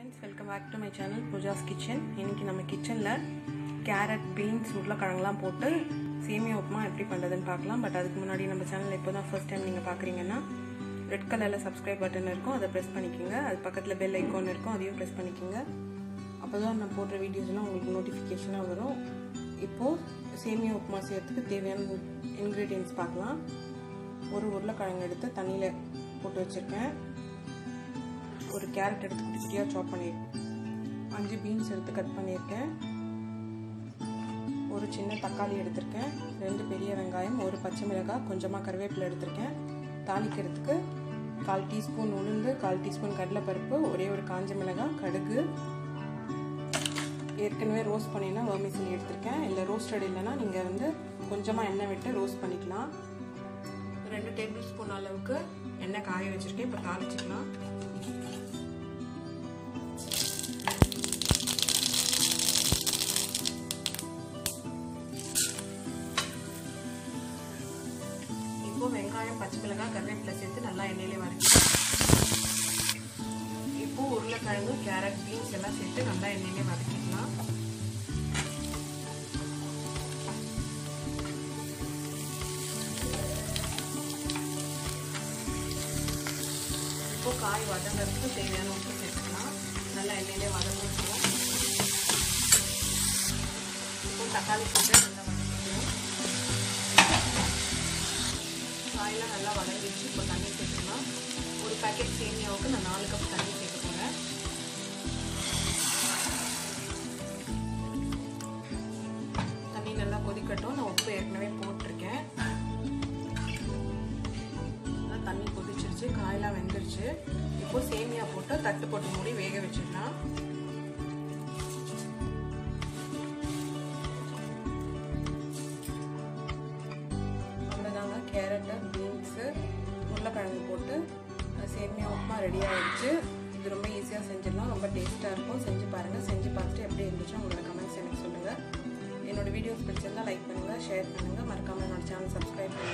friends welcome back to my channel Pooja's kitchen இன்னைக்கு நம்ம கிச்சனில் கேரட் பீன்ஸ் உருளைக்கிழங்குலாம் போட்டு சேமியா உப்புமா எப்படி பண்ணுறதுன்னு பார்க்கலாம் பட் அதுக்கு முன்னாடி நம்ம சேனல் இப்போ தான் ஃபர்ஸ்ட் டைம் நீங்கள் பார்க்குறீங்கன்னா ரெட் கலரில் சப்ஸ்கிரைப் பட்டன் இருக்கும் அதை ப்ரெஸ் பண்ணிக்கோங்க அது பக்கத்தில் பெல் ஐக்கான் இருக்கும் அதையும் ப்ரெஸ் பண்ணிக்கோங்க அப்போ தான் நான் போடுற வீடியோஸ்லாம் உங்களுக்கு நோட்டிஃபிகேஷனாக வரும் இப்போது சேமியா உப்புமா செய்யறதுக்கு தேவையான இன்க்ரீடியன்ஸ் பார்க்கலாம் ஒரு உருளைக்கிழங்கு எடுத்து தண்ணியில் போட்டு வச்சுருக்கேன் ஒரு கேரட் எடுத்து குட்டி குட்டியாக சாப் பண்ணியிருக்கேன் அஞ்சு பீன்ஸ் எடுத்து கட் பண்ணியிருக்கேன் ஒரு சின்ன தக்காளி எடுத்திருக்கேன் ரெண்டு பெரிய வெங்காயம் ஒரு பச்சை மிளகாய் கொஞ்சமாக கருவேப்பிலை எடுத்திருக்கேன் தாளிக்கிறதுக்கு கால் டீஸ்பூன் உளுந்து கால் டீஸ்பூன் கடலைப்பருப்பு ஒரே ஒரு காஞ்ச மிளகாய் கடுகு ஏற்கனவே ரோஸ்ட் பண்ணினா வர்மிசிலி எடுத்திருக்கேன் இல்லை ரோஸ்டட் இல்லைன்னா நீங்கள் வந்து கொஞ்சமாக எண்ணெய் விட்டு ரோஸ்ட் பண்ணிக்கலாம் ரெண்டு டேபிள் ஸ்பூன் அளவுக்கு எண்ணெய் காய வச்சுருக்கேன் இப்போ தாளிச்சிக்கலாம் இப்போ வெங்காயம் பச்சை மிளகாய் கருவேப்பிலை சேர்த்து நல்லா எண்ணெயிலே வதக்கிக்கலாம் இப்போ உருளைக்கிழங்கு கேரட் பீன்ஸ் எல்லாம் சேர்த்து நல்லா எண்ணெயிலே வதக்கிக்கலாம் இப்போ காய் வதங்கிறதுக்கு தேவையான உப்பு சேர்த்துக்கலாம் நல்லா எண்ணெயிலே வதங்கிடுவோம் இப்போ தக்காளி போட்டு நல்லா வதக்கிக்கணும் காயெல்லாம் நல்லா வதங்கிடுச்சு இப்போ தண்ணி சேர்த்துக்கலாம் ஒரு பேக்கெட் சேமியாவுக்கு நான் நாலு கப் தண்ணி சேர்க்க போகிறேன் தண்ணி நல்லா கொதிக்கட்டும் நான் உப்பு ஏற்கனவே போட்டிருக்கேன் தண்ணி கொதிச்சிருச்சு காயெல்லாம் வெந்துருச்சு இப்போ சேமியா போட்டு தட்டு போட்டு மூடி வேக வச்சிடலாம் அவ்வளோதாங்க கேரட்டு பீன்ஸு உருளைக்கிழங்கு போட்டு சேமியா உப்புமா ரெடி ஆகிடுச்சு இது ரொம்ப ஈஸியாக செஞ்சிடலாம் ரொம்ப டேஸ்ட்டாக இருக்கும் செஞ்சு பாருங்கள் செஞ்சு பார்த்துட்டு எப்படி இருந்துச்சு உங்களோட கமெண்ட்ஸ் எனக்கு சொல்லுங்கள் என்னோட வீடியோஸ் பிடிச்சிருந்தா லைக் பண்ணுங்கள் ஷேர் பண்ணுங்கள் மறக்காமல் என்னோட சேனல் சப்ஸ்கிரைப் பண்ணுங்கள்